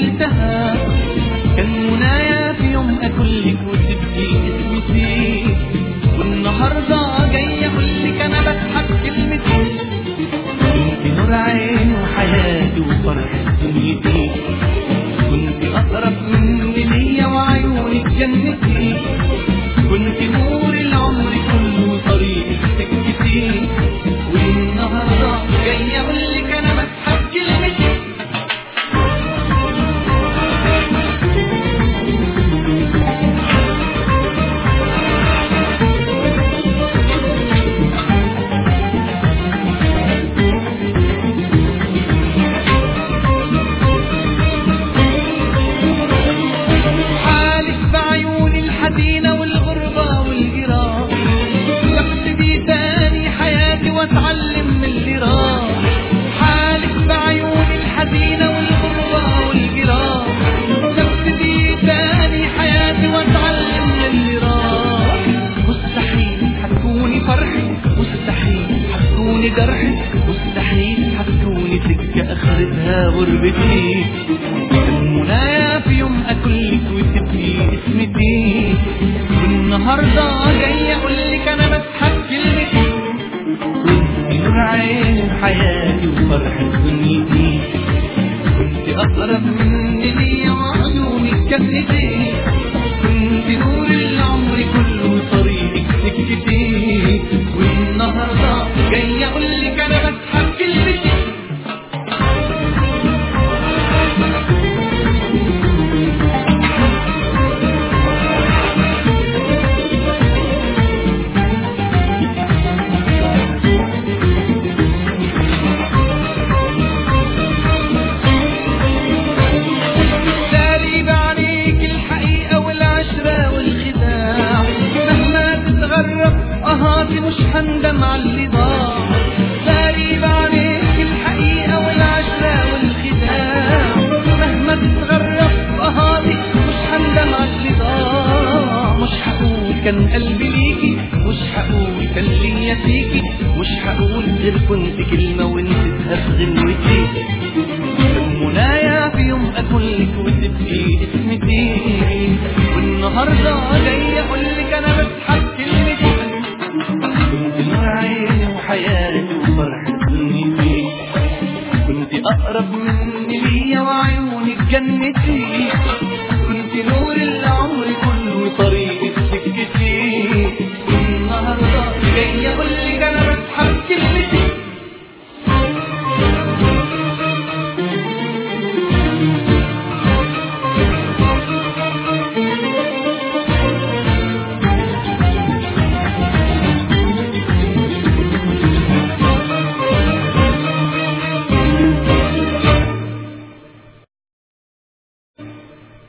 قلتها كان منايا في يوم اكلك وتبكي اسمي فيه والنهارده جاي اقول لك انا بضحك كلمتين كنت نور عيني وحياتي وفرحة دنيتي كنت اقرب مني ليا وعيونك جنتي كنت نور العمر كله طريقي سكتي والنهارده جاي اقول لك انا بضحك كلمتين حالك بعيوني الحزينة والغربة والجراح ببتدي تاني حياتي واتعلم من اللي راح حالك بعيوني الحزينة والغربة والجراح ببتدي تاني حياتي واتعلم من اللي راح مستحيل هتكوني فرحي مستحيل هتكوني جرحي مستحيل هتكوني سكة اخرتها غربتي المنايا في يوم اكلك وتبقي اسمتي والنهارده جاي اقول لك انا بضحك كلمتي كنت نور عيني وحياتي وفرحة دنيتي كنت اقرب مني ليا وعيونك كفتي كنت نور العمر كله طريقك سكتي والنهارده جاي اقول لك انا بضحك كلمتي داري بعينيك الحقيقة والعشرة والخداع مهما تتغرب أهاتي مش هندم على اللي ضاع داري بعينيك الحقيقة والعشرة والخداع مهما تتغرب أهاتي مش هندم على اللي ضاع مش هقول كان قلبي ليكي مش هقول كان ليا فيكي مش هقول غير كنت كلمة ونسيتها في غنوتي منايا في يوم اكلك وتبقي اسمتي والنهارده جاي اقول لك انا بضحك كلمتي كنت نور عيني وحياتي وفرحة دنيتي كنت اقرب مني ليا وعيونك جنتي كنت نور العمر كله طريق